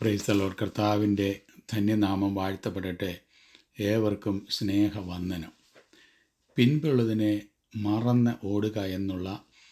പ്രൈസ്തലോർ കർത്താവിൻ്റെ ധന്യനാമം വാഴ്ത്തപ്പെടട്ടെ ഏവർക്കും സ്നേഹവന്ദനം പിൻപുള്ളതിനെ മറന്ന് ഓടുക എന്നുള്ള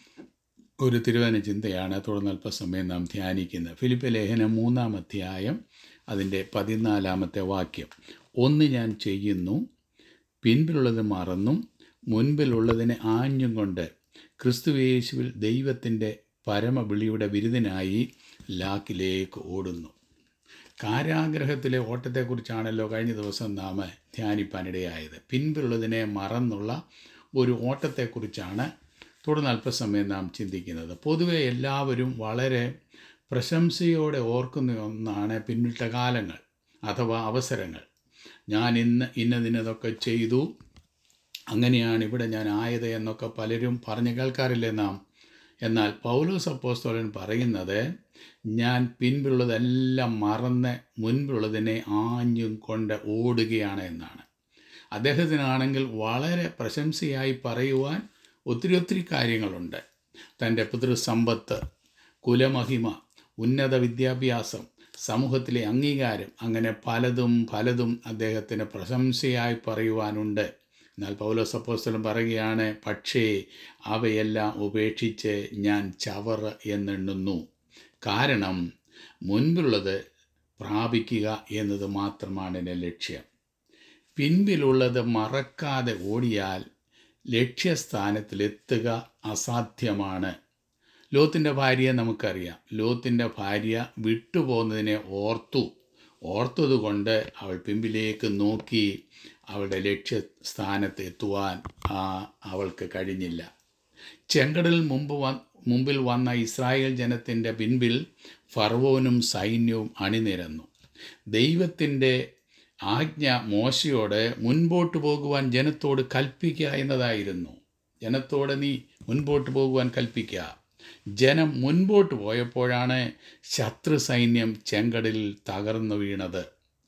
ഒരു തിരുവന ചിന്തയാണ് തുടർന്ന് അല്പസമയം നാം ധ്യാനിക്കുന്നത് ഫിലിപ്പ് ലേഖനം മൂന്നാം അധ്യായം അതിൻ്റെ പതിനാലാമത്തെ വാക്യം ഒന്ന് ഞാൻ ചെയ്യുന്നു പിൻപിലുള്ളത് മറന്നും മുൻപിലുള്ളതിനെ ആഞ്ഞും കൊണ്ട് ക്രിസ്തുവേശുവിൽ ദൈവത്തിൻ്റെ പരമവിളിയുടെ വിരുദിനായി ലാക്കിലേക്ക് ഓടുന്നു കാരാഗ്രഹത്തിലെ ഓട്ടത്തെക്കുറിച്ചാണല്ലോ കഴിഞ്ഞ ദിവസം നാം ധ്യാനിപ്പാനിടയായത് പിൻപിലുള്ളതിനെ മറന്നുള്ള ഒരു ഓട്ടത്തെക്കുറിച്ചാണ് തുടർന്ന് അല്പസമയം നാം ചിന്തിക്കുന്നത് പൊതുവെ എല്ലാവരും വളരെ പ്രശംസയോടെ ഓർക്കുന്ന ഒന്നാണ് പിന്നിട്ട കാലങ്ങൾ അഥവാ അവസരങ്ങൾ ഞാൻ ഇന്ന് ഇന്നതിനതൊക്കെ ചെയ്തു അങ്ങനെയാണ് ഇവിടെ ഞാൻ ആയത് എന്നൊക്കെ പലരും പറഞ്ഞു കേൾക്കാറില്ലേ നാം എന്നാൽ പൗലോസ് അപ്പോസ്തോലൻ പറയുന്നത് ഞാൻ പിൻപിലുള്ളതെല്ലാം മറന്ന് മുൻപിലുള്ളതിനെ ആഞ്ഞും കൊണ്ട് ഓടുകയാണ് എന്നാണ് അദ്ദേഹത്തിനാണെങ്കിൽ വളരെ പ്രശംസയായി പറയുവാൻ ഒത്തിരി ഒത്തിരി കാര്യങ്ങളുണ്ട് തൻ്റെ പിതൃസമ്പത്ത് കുലമഹിമ ഉന്നത വിദ്യാഭ്യാസം സമൂഹത്തിലെ അംഗീകാരം അങ്ങനെ പലതും പലതും അദ്ദേഹത്തിന് പ്രശംസയായി പറയുവാനുണ്ട് എന്നാൽ പൗലോസ് അപ്പോസ്തലൻ പറയുകയാണ് പക്ഷേ അവയെല്ലാം ഉപേക്ഷിച്ച് ഞാൻ ചവറ് എന്നെണ്ണുന്നു കാരണം മുൻപുള്ളത് പ്രാപിക്കുക എന്നത് മാത്രമാണ് എൻ്റെ ലക്ഷ്യം പിൻപിലുള്ളത് മറക്കാതെ ഓടിയാൽ ലക്ഷ്യസ്ഥാനത്തിലെത്തുക അസാധ്യമാണ് ലോത്തിൻ്റെ ഭാര്യയെ നമുക്കറിയാം ലോത്തിൻ്റെ ഭാര്യ വിട്ടുപോകുന്നതിനെ ഓർത്തു ഓർത്തതുകൊണ്ട് അവൾ പിമ്പിലേക്ക് നോക്കി അവളുടെ ലക്ഷ്യസ്ഥാനത്ത് എത്തുവാൻ ആ അവൾക്ക് കഴിഞ്ഞില്ല ചെങ്കടൽ മുമ്പ് വ മുമ്പിൽ വന്ന ഇസ്രായേൽ ജനത്തിൻ്റെ പിൻപിൽ ഫർവോനും സൈന്യവും അണിനിരന്നു ദൈവത്തിൻ്റെ ആജ്ഞ മോശയോട് മുൻപോട്ട് പോകുവാൻ ജനത്തോട് കൽപ്പിക്കുക എന്നതായിരുന്നു ജനത്തോട് നീ മുൻപോട്ട് പോകുവാൻ കൽപ്പിക്കുക ജനം മുൻപോട്ട് പോയപ്പോഴാണ് ശത്രു സൈന്യം ചെങ്കടലിൽ തകർന്നു വീണത്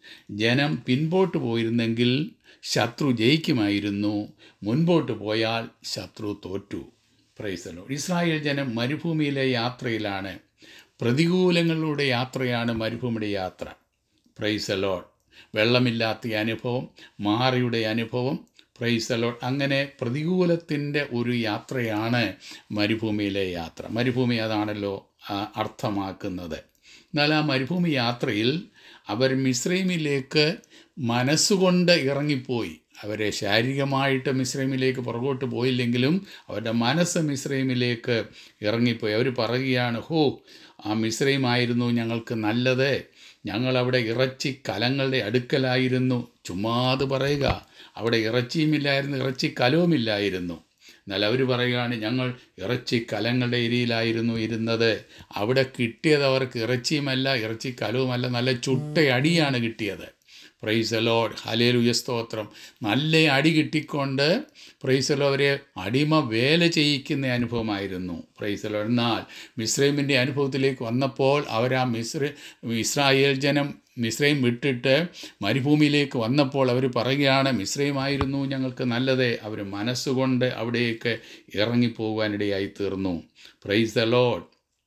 ജനം പിൻപോട്ട് പോയിരുന്നെങ്കിൽ ശത്രു ജയിക്കുമായിരുന്നു മുൻപോട്ട് പോയാൽ ശത്രു തോറ്റു പ്രൈസലോ ഇസ്രായേൽ ജനം മരുഭൂമിയിലെ യാത്രയിലാണ് പ്രതികൂലങ്ങളുടെ യാത്രയാണ് മരുഭൂമിയുടെ യാത്ര പ്രൈസലോഡ് വെള്ളമില്ലാത്ത അനുഭവം മാറിയുടെ അനുഭവം പ്രൈസലോഡ് അങ്ങനെ പ്രതികൂലത്തിൻ്റെ ഒരു യാത്രയാണ് മരുഭൂമിയിലെ യാത്ര മരുഭൂമി അതാണല്ലോ ആ, അർത്ഥമാക്കുന്നത് എന്നാൽ ആ മരുഭൂമി യാത്രയിൽ അവർ മിശ്രൈമിലേക്ക് മനസ്സുകൊണ്ട് ഇറങ്ങിപ്പോയി അവരെ ശാരീരികമായിട്ട് മിശ്രൈമിലേക്ക് പുറകോട്ട് പോയില്ലെങ്കിലും അവരുടെ മനസ്സ് മിശ്രൈമിലേക്ക് ഇറങ്ങിപ്പോയി അവർ പറയുകയാണ് ഹോ ആ മിശ്രൈമായിരുന്നു ഞങ്ങൾക്ക് നല്ലത് ഞങ്ങളവിടെ ഇറച്ചി കലങ്ങളുടെ അടുക്കലായിരുന്നു ചുമ്മാത് പറയുക അവിടെ ഇറച്ചിയുമില്ലായിരുന്നു ഇറച്ചി കലവുമില്ലായിരുന്നു എന്നാൽ അവർ പറയുകയാണ് ഞങ്ങൾ ഇറച്ചി കലങ്ങളുടെ ഇരിയിലായിരുന്നു ഇരുന്നത് അവിടെ കിട്ടിയത് അവർക്ക് ഇറച്ചിയുമല്ല ഇറച്ചി കലവുമല്ല നല്ല ചുട്ടയടിയാണ് കിട്ടിയത് പ്രൈസലോഡ് ഹലേലുയ സ്തോത്രം നല്ല അടി കിട്ടിക്കൊണ്ട് പ്രൈസലോ അവരെ അടിമ വേല ചെയ്യിക്കുന്ന അനുഭവമായിരുന്നു പ്രൈസലോ എന്നാൽ മിശ്രൈമിൻ്റെ അനുഭവത്തിലേക്ക് വന്നപ്പോൾ അവർ ആ മിശ്ര ഇസ്രായേൽ ജനം മിശ്രയും വിട്ടിട്ട് മരുഭൂമിയിലേക്ക് വന്നപ്പോൾ അവർ പറയുകയാണ് മിശ്രയുമായിരുന്നു ഞങ്ങൾക്ക് നല്ലത് അവർ മനസ്സുകൊണ്ട് അവിടേക്ക് ഇറങ്ങിപ്പോകാനിടയായി തീർന്നു പ്രൈസ് ദ ലോഡ്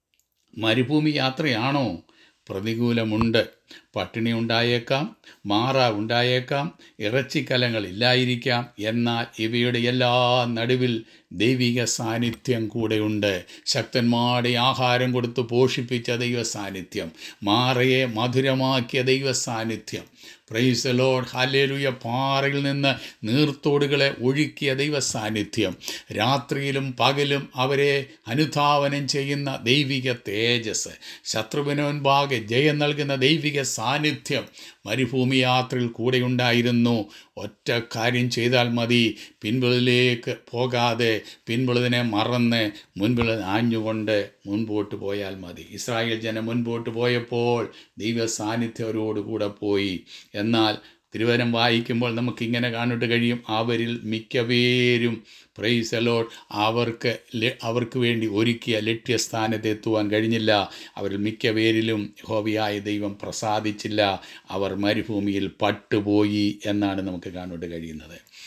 മരുഭൂമി യാത്രയാണോ പ്രതികൂലമുണ്ട് പട്ടിണി ഉണ്ടായേക്കാം മാറ ഉണ്ടായേക്കാം ഇറച്ചിക്കലങ്ങൾ ഇല്ലായിരിക്കാം എന്നാൽ ഇവയുടെ എല്ലാ നടുവിൽ ദൈവിക സാന്നിധ്യം കൂടെയുണ്ട് ശക്തന്മാരുടെ ആഹാരം കൊടുത്ത് പോഷിപ്പിച്ച ദൈവ സാന്നിധ്യം മാറയെ മധുരമാക്കിയ ദൈവ സാന്നിധ്യം പ്രൈസ് ലോഡ് ഹലേലുയ പാറയിൽ നിന്ന് നീർത്തോടുകളെ ഒഴുക്കിയ ദൈവ സാന്നിധ്യം രാത്രിയിലും പകലും അവരെ അനുധാവനം ചെയ്യുന്ന ദൈവിക തേജസ് ശത്രുവിന് മുൻപാകെ ജയം നൽകുന്ന ദൈവിക സാന്നിധ്യം മരുഭൂമി യാത്രയിൽ കൂടെയുണ്ടായിരുന്നു ഒറ്റ കാര്യം ചെയ്താൽ മതി പിൻപിളിലേക്ക് പോകാതെ പിൻപിളതിനെ മറന്ന് മുൻപിള ആഞ്ഞുകൊണ്ട് മുൻപോട്ട് പോയാൽ മതി ഇസ്രായേൽ ജനം മുൻപോട്ട് പോയപ്പോൾ ദൈവ സാന്നിധ്യം അവരോടുകൂടെ പോയി എന്നാൽ തിരുവനം വായിക്കുമ്പോൾ നമുക്കിങ്ങനെ കാണുട്ട് കഴിയും അവരിൽ മിക്കപേരും പ്രൈസ് അലോട്ട് അവർക്ക് ല- അവർക്ക് വേണ്ടി ഒരുക്കിയ ലക്ഷ്യസ്ഥാനത്ത് എത്തുവാൻ കഴിഞ്ഞില്ല അവരിൽ മിക്ക പേരിലും ഹോവിയായ ദൈവം പ്രസാദിച്ചില്ല അവർ മരുഭൂമിയിൽ പട്ടുപോയി എന്നാണ് നമുക്ക് കാണുവാൻ കഴിയുന്നത്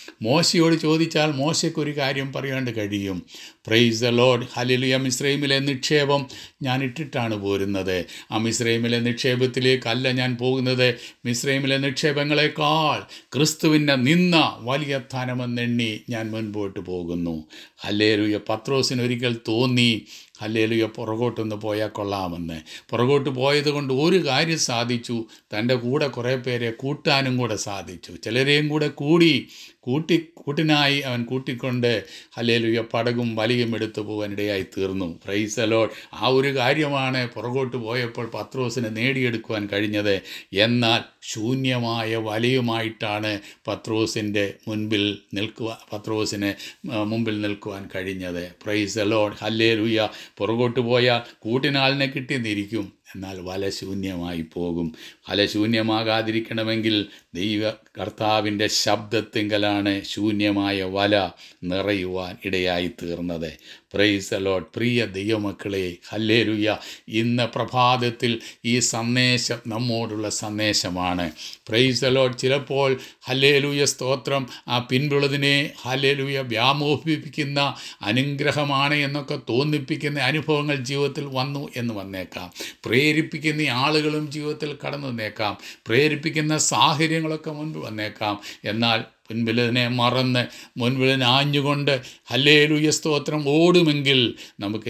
മോശയോട് ചോദിച്ചാൽ മോശയ്ക്ക് ഒരു കാര്യം പറയാണ്ട് കഴിയും പ്രൈസ് ദ ലോഡ് ഹലിലിയ മിസ്രൈമിലെ നിക്ഷേപം ഞാൻ ഇട്ടിട്ടാണ് പോരുന്നത് ആ മിസ്രൈമിലെ നിക്ഷേപത്തിലേക്കല്ല ഞാൻ പോകുന്നത് മിസ്രൈമിലെ നിക്ഷേപങ്ങളെക്കാൾ ക്രിസ്തുവിൻ്റെ നിന്ന വലിയ ധനമെന്നെണ്ണി ഞാൻ മുൻപോട്ട് പോകുന്നു ഹല്ലേലുയ പത്രോസിന് ഒരിക്കൽ തോന്നി ഹല്ലേലുയ പുറകോട്ടൊന്ന് പോയാൽ കൊള്ളാമെന്ന് പുറകോട്ട് പോയത് കൊണ്ട് ഒരു കാര്യം സാധിച്ചു തൻ്റെ കൂടെ കുറേ പേരെ കൂട്ടാനും കൂടെ സാധിച്ചു ചിലരെയും കൂടെ കൂടി കൂട്ടി കൂട്ടിനായി അവൻ കൂട്ടിക്കൊണ്ട് ഹല്ലേലുയ പടകും വലിയും എടുത്തു പോകാനിടയായി തീർന്നു പ്രൈസ് അലോഡ് ആ ഒരു കാര്യമാണ് പുറകോട്ട് പോയപ്പോൾ പത്രോസിന് നേടിയെടുക്കുവാൻ കഴിഞ്ഞത് എന്നാൽ ശൂന്യമായ വലയുമായിട്ടാണ് പത്രോസിൻ്റെ മുൻപിൽ നിൽക്കുക പത്രോസിന് ആ, മുമ്പിൽ നിൽക്കുവാൻ കഴിഞ്ഞത് പ്രൈസ് അലോഡ് ഹല്ലേലുയ പുറകോട്ട് പോയാൽ കൂട്ടിനാളിനെ കിട്ടിയെന്നിരിക്കും എന്നാൽ വല ശൂന്യമായി പോകും വല ശൂന്യമാകാതിരിക്കണമെങ്കിൽ ദൈവ കർത്താവിൻ്റെ ശബ്ദത്തിങ്കലാണ് ശൂന്യമായ വല നിറയുവാൻ ഇടയായി തീർന്നത് പ്രൈസ് അലോട്ട് പ്രിയ ദൈവമക്കളെ ഹല്ലേലുയ ഇന്ന് പ്രഭാതത്തിൽ ഈ സന്ദേശം നമ്മോടുള്ള സന്ദേശമാണ് പ്രൈസ് അലോട്ട് ചിലപ്പോൾ ഹല്ലേലൂയ സ്തോത്രം ആ പിൻപുള്ളതിനെ ഹല്ലേലൂയ വ്യാമോഹിപ്പിക്കുന്ന അനുഗ്രഹമാണ് എന്നൊക്കെ തോന്നിപ്പിക്കുന്ന അനുഭവങ്ങൾ ജീവിതത്തിൽ വന്നു എന്ന് വന്നേക്കാം പ്രേരിപ്പിക്കുന്ന ആളുകളും ജീവിതത്തിൽ കടന്നു വന്നേക്കാം പ്രേരിപ്പിക്കുന്ന സാഹചര്യങ്ങളൊക്കെ മുൻപ് വന്നേക്കാം എന്നാൽ മുൻപിലിനെ മറന്ന് മുൻപിലിനെ ആഞ്ഞുകൊണ്ട് ഹല്ലേലൂയ സ്തോത്രം ഓടുമെങ്കിൽ നമുക്ക്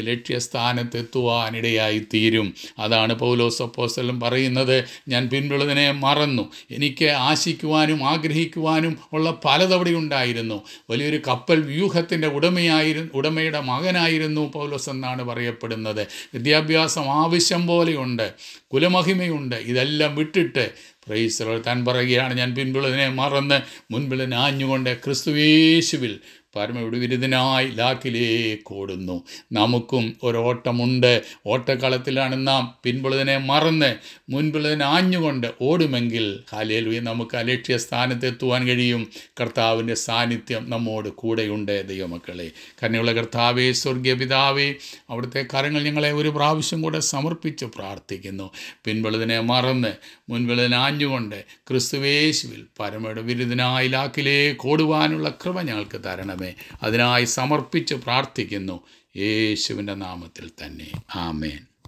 ലക്ഷ്യസ്ഥാനത്തെത്തുവാനിടയായി തീരും അതാണ് പൗലോസ് അപ്പോസ്തലൻ പറയുന്നത് ഞാൻ പിൻപിലുള്ളതിനെ മറന്നു എനിക്ക് ആശിക്കുവാനും ആഗ്രഹിക്കുവാനും ഉള്ള പലതവണ ഉണ്ടായിരുന്നു വലിയൊരു കപ്പൽ വ്യൂഹത്തിൻ്റെ ഉടമയായിരുന്നു ഉടമയുടെ മകനായിരുന്നു പൗലോസ് എന്നാണ് പറയപ്പെടുന്നത് വിദ്യാഭ്യാസം ആവശ്യം പോലെയുണ്ട് കുലമഹിമയുണ്ട് ഇതെല്ലാം വിട്ടിട്ട് പ്രൈസറോ താൻ പറയുകയാണ് ഞാൻ പിൻപിളതിനെ മറന്ന് മുൻപിൽ ആഞ്ഞുകൊണ്ട് ക്രിസ്തുവേശുവിൽ പരമവിടുവിരുദ്ധനായി ലാക്കിലേക്ക് ഓടുന്നു നമുക്കും ഒരോട്ടമുണ്ട് ഓട്ടക്കളത്തിലാണ് നാം പിൻപിളതിനെ മറന്ന് മുൻപിളതിനെ ആഞ്ഞുകൊണ്ട് ഓടുമെങ്കിൽ ഹാലേലുയെ നമുക്ക് ആ ലക്ഷ്യസ്ഥാനത്തെത്തുവാൻ കഴിയും കർത്താവിൻ്റെ സാന്നിധ്യം നമ്മോട് കൂടെയുണ്ട് ദൈവമക്കളെ കരുണയുള്ള കർത്താവേ സ്വർഗീയ പിതാവേ അവിടുത്തെ കരങ്ങൾ ഞങ്ങളെ ഒരു പ്രാവശ്യം കൂടെ സമർപ്പിച്ച് പ്രാർത്ഥിക്കുന്നു പിൻപിളതിനെ മറന്ന് മുൻപിളതിനെ ആഞ്ഞുകൊണ്ട് ക്രിസ്തുവേശുവിൽ പരമയുടെ വിരുദ്ധനായി ലാക്കിലേക്ക് ഓടുവാനുള്ള കൃപ ഞങ്ങൾക്ക് തരണമേ അതിനായി സമർപ്പിച്ച് പ്രാർത്ഥിക്കുന്നു യേശുവിൻ്റെ നാമത്തിൽ തന്നെ ആമേൻ